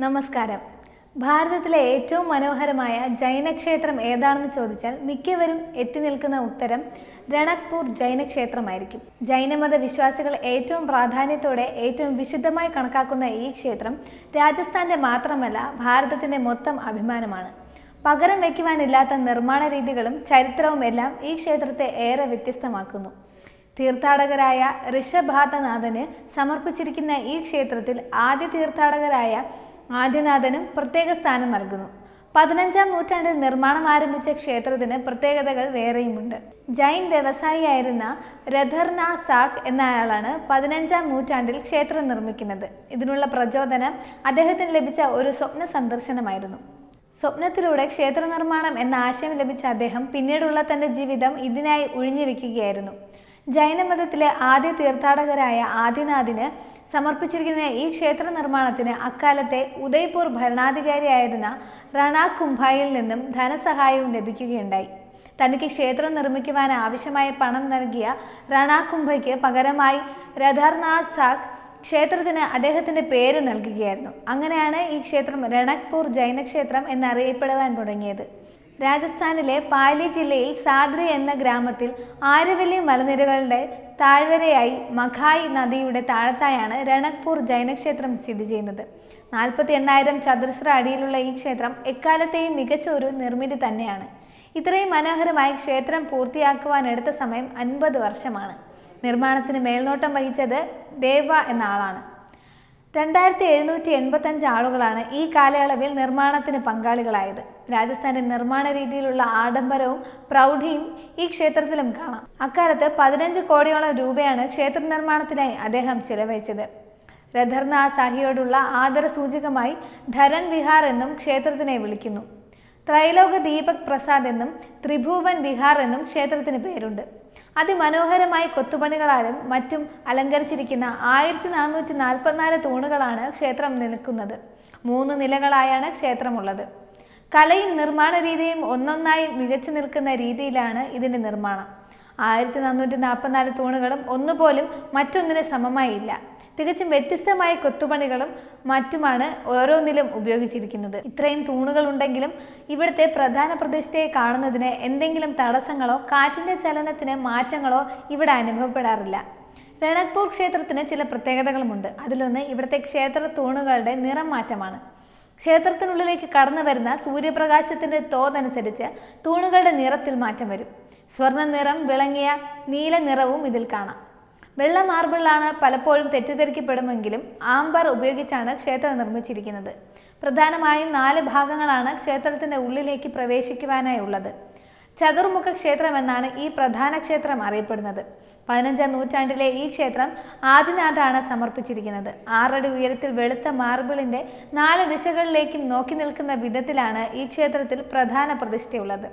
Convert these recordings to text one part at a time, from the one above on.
നമസ്കാരം ഭാരതത്തിലെ ഏറ്റവും മനോഹരമായ ജൈനക്ഷേത്രം ഏതാണെന്ന് ചോദിച്ചാൽ മിക്കവരും എത്തി നിൽക്കുന്ന ഉത്തരം രണക്പൂർ ജൈനക്ഷേത്രമായിരിക്കും ജൈനമത വിശ്വാസികൾ ഏറ്റവും പ്രാധാന്യത്തോടെ ഏറ്റവും വിശുദ്ധമായി കണക്കാക്കുന്ന ഈ ക്ഷേത്രം രാജസ്ഥാന്റെ മാത്രമല്ല ഭാരതത്തിന്റെ മൊത്തം അഭിമാനമാണ് പകരം വയ്ക്കുവാനില്ലാത്ത നിർമ്മാണ രീതികളും ചരിത്രവും എല്ലാം ഈ ക്ഷേത്രത്തെ ഏറെ വ്യത്യസ്തമാക്കുന്നു തീർത്ഥാടകരായ ഋഷഭാതനാഥന് സമർപ്പിച്ചിരിക്കുന്ന ഈ ക്ഷേത്രത്തിൽ ആദ്യ തീർത്ഥാടകരായ ആദ്യനാഥനും പ്രത്യേക സ്ഥാനം നൽകുന്നു പതിനഞ്ചാം നൂറ്റാണ്ടിൽ നിർമ്മാണം ആരംഭിച്ച ക്ഷേത്രത്തിന് പ്രത്യേകതകൾ വേറെയുമുണ്ട് ജൈൻ വ്യവസായിയായിരുന്ന രഥർന സാഖ് എന്നയാളാണ് പതിനഞ്ചാം നൂറ്റാണ്ടിൽ ക്ഷേത്രം നിർമ്മിക്കുന്നത് ഇതിനുള്ള പ്രചോദനം അദ്ദേഹത്തിന് ലഭിച്ച ഒരു സ്വപ്ന സന്ദർശനമായിരുന്നു സ്വപ്നത്തിലൂടെ ക്ഷേത്ര നിർമ്മാണം എന്ന ആശയം ലഭിച്ച അദ്ദേഹം പിന്നീടുള്ള തന്റെ ജീവിതം ഇതിനായി ഒഴിഞ്ഞു വെക്കുകയായിരുന്നു ജൈനമതത്തിലെ ആദ്യ തീർത്ഥാടകരായ ആദിനാഥിന് സമർപ്പിച്ചിരിക്കുന്ന ഈ ക്ഷേത്ര നിർമ്മാണത്തിന് അക്കാലത്തെ ഉദയ്പൂർ ഭരണാധികാരിയായിരുന്ന റാണ കുംഭായിൽ നിന്നും ധനസഹായവും ലഭിക്കുകയുണ്ടായി തനിക്ക് ക്ഷേത്രം നിർമ്മിക്കുവാൻ ആവശ്യമായ പണം നൽകിയ റാണ കുംഭയ്ക്ക് പകരമായി രഥർനാഥ് സാഖ് ക്ഷേത്രത്തിന് അദ്ദേഹത്തിന്റെ പേര് നൽകുകയായിരുന്നു അങ്ങനെയാണ് ഈ ക്ഷേത്രം രണക്പൂർ ജൈനക്ഷേത്രം എന്നറിയപ്പെടുവാൻ തുടങ്ങിയത് രാജസ്ഥാനിലെ പാലി ജില്ലയിൽ സാദ്രി എന്ന ഗ്രാമത്തിൽ ആരവല്ലി മലനിരകളുടെ താഴ്വരയായി മഖായ് നദിയുടെ താഴത്തായാണ് രണക്പൂർ ജൈനക്ഷേത്രം സ്ഥിതി ചെയ്യുന്നത് നാൽപ്പത്തി എണ്ണായിരം ചതുരശ്ര അടിയിലുള്ള ഈ ക്ഷേത്രം എക്കാലത്തെയും മികച്ച ഒരു നിർമ്മിതി തന്നെയാണ് ഇത്രയും മനോഹരമായി ക്ഷേത്രം പൂർത്തിയാക്കുവാൻ എടുത്ത സമയം അൻപത് വർഷമാണ് നിർമ്മാണത്തിന് മേൽനോട്ടം വഹിച്ചത് ദേവ എന്ന ആളാണ് രണ്ടായിരത്തി എഴുന്നൂറ്റി എൺപത്തഞ്ച് ആളുകളാണ് ഈ കാലയളവിൽ നിർമ്മാണത്തിന് പങ്കാളികളായത് രാജസ്ഥാന്റെ നിർമ്മാണ രീതിയിലുള്ള ആഡംബരവും പ്രൗഢിയും ഈ ക്ഷേത്രത്തിലും കാണാം അക്കാലത്ത് പതിനഞ്ച് കോടിയോളം രൂപയാണ് ക്ഷേത്ര നിർമ്മാണത്തിനായി അദ്ദേഹം ചിലവഴിച്ചത് രഥർനാഥ് സാഹിയോടുള്ള ആദര സൂചകമായി ധരൺ വിഹാർ എന്നും ക്ഷേത്രത്തിനെ വിളിക്കുന്നു ത്രൈലോക ദീപക് പ്രസാദ് എന്നും ത്രിഭുവൻ വിഹാർ എന്നും ക്ഷേത്രത്തിന് പേരുണ്ട് അതിമനോഹരമായി കൊത്തുപണികളാലും മറ്റും അലങ്കരിച്ചിരിക്കുന്ന ആയിരത്തി നാനൂറ്റി നാൽപ്പത്തിനാല് തൂണുകളാണ് ക്ഷേത്രം നിൽക്കുന്നത് മൂന്ന് നിലകളായാണ് ക്ഷേത്രമുള്ളത് കലയും നിർമ്മാണ രീതിയും ഒന്നൊന്നായി മികച്ചു നിൽക്കുന്ന രീതിയിലാണ് ഇതിൻ്റെ നിർമ്മാണം ആയിരത്തി നാനൂറ്റി നാൽപ്പത്തിനാല് തൂണുകളും ഒന്നുപോലും മറ്റൊന്നിന് സമമായി ഇല്ല തികച്ചും വ്യത്യസ്തമായ കൊത്തുപണികളും മറ്റുമാണ് ഓരോന്നിലും ഉപയോഗിച്ചിരിക്കുന്നത് ഇത്രയും തൂണുകൾ ഉണ്ടെങ്കിലും ഇവിടുത്തെ പ്രധാന പ്രതിഷ്ഠയെ കാണുന്നതിന് എന്തെങ്കിലും തടസ്സങ്ങളോ കാറ്റിന്റെ ചലനത്തിന് മാറ്റങ്ങളോ ഇവിടെ അനുഭവപ്പെടാറില്ല രണക്പൂർ ക്ഷേത്രത്തിന് ചില പ്രത്യേകതകളുമുണ്ട് അതിലൊന്ന് ഇവിടുത്തെ ക്ഷേത്ര തൂണുകളുടെ നിറം മാറ്റമാണ് ക്ഷേത്രത്തിനുള്ളിലേക്ക് കടന്നു വരുന്ന സൂര്യപ്രകാശത്തിന്റെ തോതനുസരിച്ച് തൂണുകളുടെ നിറത്തിൽ മാറ്റം വരും സ്വർണ്ണ നിറം വിളങ്ങിയ നീല നിറവും ഇതിൽ കാണാം വെള്ള മാർബിളാണ് പലപ്പോഴും തെറ്റിദ്ധരിക്കപ്പെടുമെങ്കിലും ആംബർ ഉപയോഗിച്ചാണ് ക്ഷേത്രം നിർമ്മിച്ചിരിക്കുന്നത് പ്രധാനമായും നാല് ഭാഗങ്ങളാണ് ക്ഷേത്രത്തിന്റെ ഉള്ളിലേക്ക് പ്രവേശിക്കുവാനായി ഉള്ളത് ചതുർമുഖ ക്ഷേത്രം എന്നാണ് ഈ പ്രധാന ക്ഷേത്രം അറിയപ്പെടുന്നത് പതിനഞ്ചാം നൂറ്റാണ്ടിലെ ഈ ക്ഷേത്രം ആദിനാഥാണ് സമർപ്പിച്ചിരിക്കുന്നത് ആറടി ഉയരത്തിൽ വെളുത്ത മാർബിളിന്റെ നാല് ദിശകളിലേക്കും നോക്കി നിൽക്കുന്ന വിധത്തിലാണ് ഈ ക്ഷേത്രത്തിൽ പ്രധാന പ്രതിഷ്ഠയുള്ളത്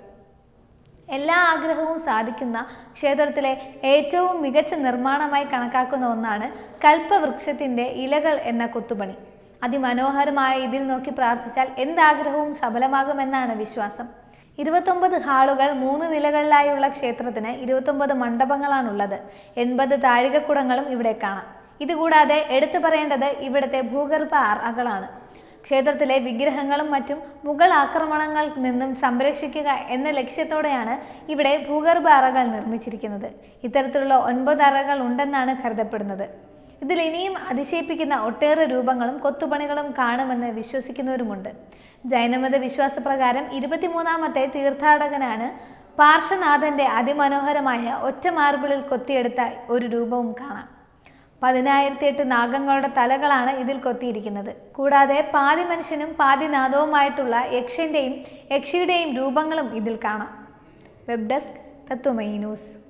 എല്ലാ ആഗ്രഹവും സാധിക്കുന്ന ക്ഷേത്രത്തിലെ ഏറ്റവും മികച്ച നിർമ്മാണമായി കണക്കാക്കുന്ന ഒന്നാണ് കൽപ്പവൃക്ഷത്തിന്റെ ഇലകൾ എന്ന കൊത്തുപണി അതിമനോഹരമായ ഇതിൽ നോക്കി പ്രാർത്ഥിച്ചാൽ എന്താഗ്രഹവും സഫലമാകുമെന്നാണ് വിശ്വാസം ഇരുപത്തൊമ്പത് ഹാളുകൾ മൂന്ന് നിലകളിലായുള്ള ക്ഷേത്രത്തിന് ഇരുപത്തൊമ്പത് മണ്ഡപങ്ങളാണുള്ളത് എൺപത് താഴികക്കുടങ്ങളും ഇവിടെ കാണാം ഇതുകൂടാതെ എടുത്തു പറയേണ്ടത് ഇവിടുത്തെ ഭൂഗർഭ അറകളാണ് ക്ഷേത്രത്തിലെ വിഗ്രഹങ്ങളും മറ്റും മുഗൾ ആക്രമണങ്ങളിൽ നിന്നും സംരക്ഷിക്കുക എന്ന ലക്ഷ്യത്തോടെയാണ് ഇവിടെ ഭൂഗർഭ അറകൾ നിർമ്മിച്ചിരിക്കുന്നത് ഇത്തരത്തിലുള്ള ഒൻപത് അറകൾ ഉണ്ടെന്നാണ് കരുതപ്പെടുന്നത് ഇതിൽ ഇനിയും അതിശയിപ്പിക്കുന്ന ഒട്ടേറെ രൂപങ്ങളും കൊത്തുപണികളും കാണുമെന്ന് വിശ്വസിക്കുന്നവരുമുണ്ട് ജൈനമത വിശ്വാസപ്രകാരം ഇരുപത്തിമൂന്നാമത്തെ തീർത്ഥാടകനാണ് പാർശ്വനാഥന്റെ അതിമനോഹരമായ ഒറ്റ മാർബിളിൽ കൊത്തിയെടുത്ത ഒരു രൂപവും കാണാം പതിനായിരത്തി എട്ട് നാഗങ്ങളുടെ തലകളാണ് ഇതിൽ കൊത്തിയിരിക്കുന്നത് കൂടാതെ പാതി മനുഷ്യനും പാതി നാദവുമായിട്ടുള്ള യക്ഷന്റെയും യക്ഷിയുടെയും രൂപങ്ങളും ഇതിൽ കാണാം വെബ് ഡെസ്ക് തത്വമയി ന്യൂസ്